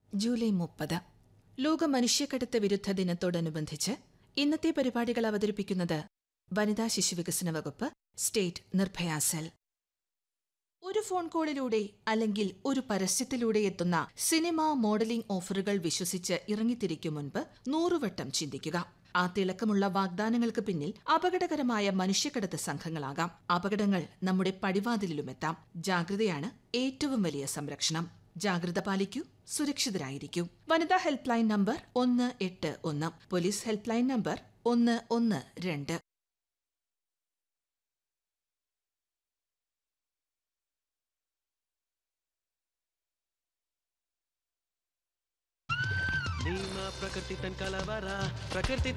July മുപ്പത് ലോക മനുഷ്യക്കടത്ത് വിരുദ്ധ ദിനത്തോടനുബന്ധിച്ച് ഇന്നത്തെ പരിപാടികൾ അവതരിപ്പിക്കുന്നത് വനിതാ ശിശുവികസന വകുപ്പ് സ്റ്റേറ്റ് നിർഭയ സെൽ ഒരു ഫോൺ കോളിലൂടെ അല്ലെങ്കിൽ ഒരു പരസ്യത്തിലൂടെ എത്തുന്ന സിനിമ മോഡലിംഗ് ഓഫറുകൾ വിശ്വസിച്ച് ഇറങ്ങിത്തിരിക്കും മുൻപ് നൂറുവട്ടം ചിന്തിക്കുക ആ തിളക്കമുള്ള വാഗ്ദാനങ്ങൾക്ക് പിന്നിൽ അപകടകരമായ മനുഷ്യക്കടത്ത് സംഘങ്ങളാകാം അപകടങ്ങൾ നമ്മുടെ പടിവാതിലിലുമെത്താം ജാഗ്രതയാണ് ഏറ്റവും വലിയ സംരക്ഷണം ജാഗ്രത പാലിക്കൂ സുരക്ഷിതരായിരിക്കൂ വനിതാ ഹെൽപ്പ് ലൈൻ നമ്പർ ഒന്ന് എട്ട് ഒന്ന് പോലീസ് ഹെൽപ്പ് ലൈൻ നമ്പർ ഒന്ന് ഒന്ന് രണ്ട് ನೀಮ ಪ್ರಕೃತಿ ತನ್ ಕಲವರ ಪ್ರಕೃತಿ